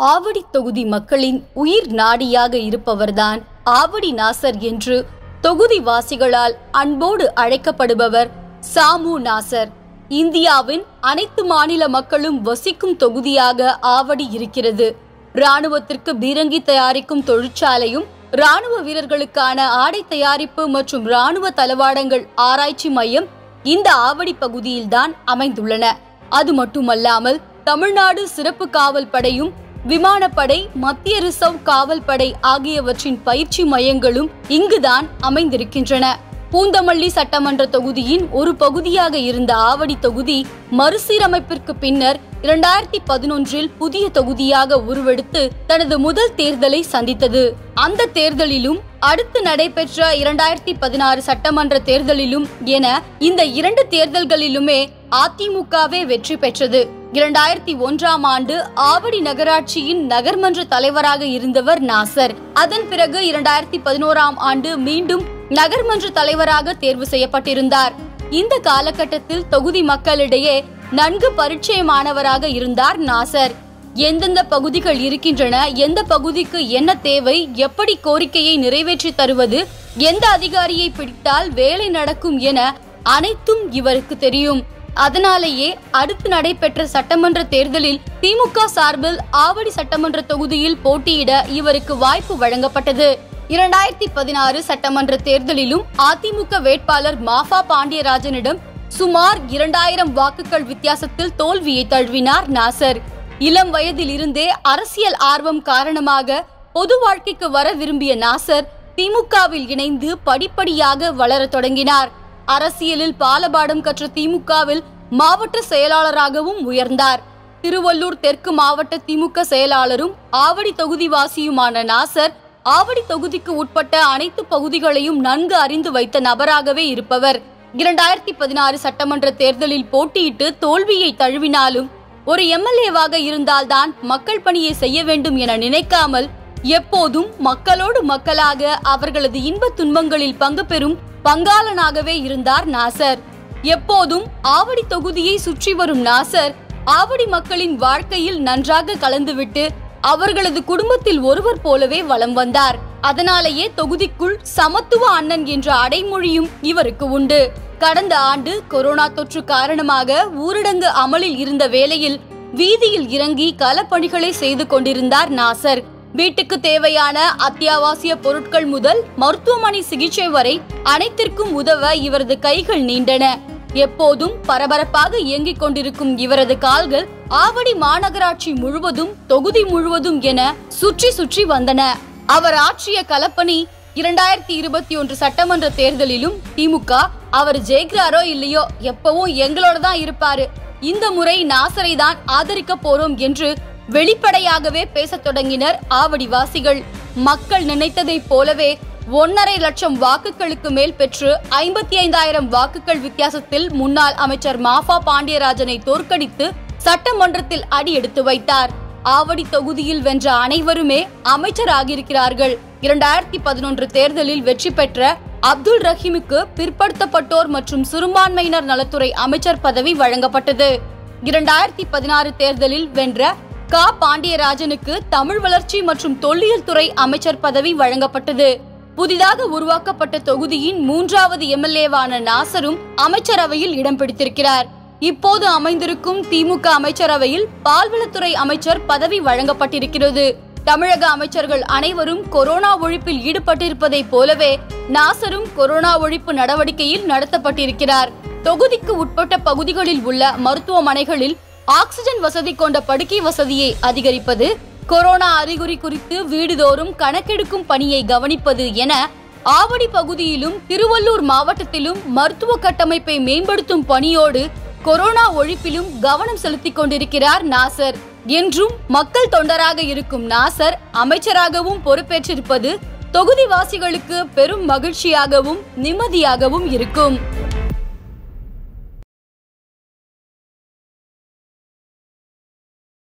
ஆவடி தொகுதி மக்களின் உயிர் நாடியாக இருப்பவர்தான் ஆவடி நாசர் என்று தொகுதி வாசிகளால் அன்போடு அழைக்கப்படுபவர் சாமு நாசர் இந்தியாவின் அனைத்து மாநில மக்களும் வசிக்கும் தொகுதியாக ஆவடி இருக்கிறது ராணுவத்திற்கு பீரங்கி தயாரிக்கும் தொழிற்சாலையும் ராணுவ வீரர்களுக்கான ஆடை தயாரிப்பு மற்றும் ராணுவ தளவாடங்கள் ஆராய்ச்சி மையம் இந்த ஆவடி பகுதியில்தான் அமைந்துள்ளன அது மட்டுமல்லாமல் தமிழ்நாடு சிறப்பு காவல் படையும் விமானப்படை மத்திய ரிசர்வ் காவல் படை ஆகியவற்றின் பயிற்சி மையங்களும் இங்குதான் அமைந்திருக்கின்றன பூந்தமல்லி சட்டமன்ற தொகுதியின் ஒரு பகுதியாக இருந்த ஆவடி தொகுதி மறுசீரமைப்பிற்கு பின்னர் இரண்டாயிரத்தி பதினொன்றில் புதிய தொகுதியாக உருவெடுத்து தனது முதல் தேர்தலை சந்தித்தது அந்த தேர்தலிலும் அடுத்து நடைபெற்ற இரண்டாயிரத்தி பதினாறு சட்டமன்ற தேர்தலிலும் என இந்த இரண்டு தேர்தல்களிலுமே அதிமுகவே வெற்றி பெற்றது இரண்டாயிரத்தி ஒன்றாம் ஆண்டு ஆவடி நகராட்சியின் நகர்மன்ற தலைவராக இருந்தவர் நாசர் அதன் பிறகு இரண்டாயிரத்தி பதினோராம் ஆண்டு மீண்டும் நகர்மன்ற தலைவராக தேர்வு செய்யப்பட்டிருந்தார் இந்த காலகட்டத்தில் தொகுதி மக்களிடையே நன்கு பரிச்சயமானவராக இருந்தார் நாசர் எந்தெந்த பகுதிகள் இருக்கின்றன எந்த பகுதிக்கு என்ன தேவை எப்படி கோரிக்கையை நிறைவேற்றி தருவது எந்த அதிகாரியை பிடித்தால் வேலை நடக்கும் என அனைத்தும் இவருக்கு தெரியும் அதனாலேயே அடுத்து நடைபெற்ற சட்டமன்ற தேர்தலில் திமுக சார்பில் ஆவடி சட்டமன்ற தொகுதியில் போட்டியிட இவருக்கு வாய்ப்பு வழங்கப்பட்டது இரண்டாயிரத்தி பதினாறு சட்டமன்ற தேர்தலிலும் அதிமுக வேட்பாளர் மாஃபா பாண்டியராஜனிடம் சுமார் இரண்டாயிரம் வாக்குகள் வித்தியாசத்தில் தோல்வியை தழுவினார் நாசர் இளம் வயதில் இருந்தே அரசியல் ஆர்வம் காரணமாக பொது வாழ்க்கைக்கு வர விரும்பிய நாசர் திமுகவில் இணைந்து படிப்படியாக வளரத் தொடங்கினார் அரசியலில் பாலபாடம் கற்ற திமுகவில் மாவட்ட செயலாளராகவும் உயர்ந்தார் திருவள்ளூர் தெற்கு மாவட்ட திமுக செயலாளரும் ஆவடி தொகுதிவாசியுமான நாசர் ஆவடி தொகுதிக்கு உட்பட்ட அனைத்து பகுதிகளையும் நன்கு அறிந்து வைத்த நபராகவே இருப்பவர் இரண்டாயிரத்தி பதினாறு சட்டமன்ற தேர்தலில் போட்டியிட்டு தோல்வியை தழுவினாலும் ஒரு எம்எல்ஏவாக இருந்தால்தான் மக்கள் பணியை செய்ய வேண்டும் என நினைக்காமல் எப்போதும் மக்களோடு மக்களாக அவர்களது இன்ப துன்பங்களில் பங்கு பெறும் பங்காளனாகவே இருந்தார் நாசர் எப்போதும் ஆவடி தொகுதியை சுற்றி வரும் நாசர் ஆவடி மக்களின் வாழ்க்கையில் நன்றாக கலந்துவிட்டு அவர்களது குடும்பத்தில் ஒருவர் போலவே வலம் வந்தார் அதனாலேயே தொகுதிக்குள் சமத்துவ அண்ணன் என்ற அடைமொழியும் இவருக்கு உண்டு கடந்த ஆண்டு கொரோனா தொற்று காரணமாக ஊரடங்கு அமலில் இருந்த வேளையில் வீதியில் இறங்கி களப்பணிகளை செய்து கொண்டிருந்தார் நாசர் வீட்டுக்கு தேவையான அத்தியாவசிய பொருட்கள் முதல் மருத்துவமனை சிகிச்சை வரை அனைத்திற்கும் உதவ இவரது கைகள் நீண்டன எப்போதும் பரபரப்பாக இயங்கிக் கொண்டிருக்கும் இவரது கால்கள் ஆவடி மாநகராட்சி முழுவதும் தொகுதி முழுவதும் என சுற்றி சுற்றி வந்தன அவர் ஆற்றிய களப்பணி இரண்டாயிரத்தி இருபத்தி ஒன்று சட்டமன்ற தேர்தலிலும் திமுக அவர் ஜெயிக்கிறாரோ இல்லையோ எப்பவும் எங்களோட தான் இருப்பாரு இந்த முறை நாசரை தான் ஆதரிக்க போறோம் என்று வெளிப்படையாகவே பேசத் தொடங்கினர் ஆவடிவாசிகள் மக்கள் நினைத்ததைப் போலவே ஒன்னரை லட்சம் வாக்குகளுக்கு மேல் பெற்று ஐம்பத்தி ஐந்தாயிரம் வாக்குகள் வித்தியாசத்தில் முன்னாள் அமைச்சர் மாஃபா பாண்டியராஜனை தோற்கடித்து சட்டமன்றத்தில் அடி எடுத்து வைத்தார் ஆவடி தொகுதியில் வென்ற அனைவருமே அமைச்சராகியிருக்கிறார்கள் இரண்டாயிரத்தி பதினொன்று தேர்தலில் வெற்றி பெற்ற அப்துல் ரஹீமுக்கு பிற்படுத்தப்பட்டோர் மற்றும் சிறுபான்மையினர் நலத்துறை அமைச்சர் பதவி வழங்கப்பட்டது இரண்டாயிரத்தி பதினாறு தேர்தலில் வென்ற க பாண்டியராஜனுக்கு தமிழ் வளர்ச்சி மற்றும் தொல்லியல் துறை அமைச்சர் பதவி வழங்கப்பட்டது புதிதாக உருவாக்கப்பட்ட தொகுதியின் மூன்றாவது எம்எல்ஏவான நாசரும் அமைச்சரவையில் இடம் பிடித்திருக்கிறார் இப்போது அமைந்திருக்கும் திமுக அமைச்சரவையில் பால்வளத்துறை அமைச்சர் பதவி வழங்கப்பட்டிருக்கிறது தமிழக அமைச்சர்கள் அனைவரும் கொரோனா ஒழிப்பில் ஈடுபட்டிருப்பதைப் போலவே நாசரும் கொரோனா ஒழிப்பு நடவடிக்கையில் நடத்தப்பட்டிருக்கிறார் தொகுதிக்கு உட்பட்ட பகுதிகளில் உள்ள மருத்துவமனைகளில் ஆக்சிஜன் வசதி கொண்ட படுக்கை வசதியை அதிகரிப்பது கொரோனா அறிகுறி குறித்து வீடுதோறும் கணக்கெடுக்கும் பணியை கவனிப்பது என ஆவடி பகுதியிலும் திருவள்ளூர் மாவட்டத்திலும் மருத்துவ கட்டமைப்பை மேம்படுத்தும் பணியோடு கொரோனா ஒழிப்பிலும் கவனம் செலுத்திக் கொண்டிருக்கிறார் நாசர் என்றும் மக்கள் தொண்டராக இருக்கும் நாசர் அமைச்சராகவும் பொறுப்பேற்றிருப்பது தொகுதிவாசிகளுக்கு பெரும் மகிழ்ச்சியாகவும் நிம்மதியாகவும் இருக்கும்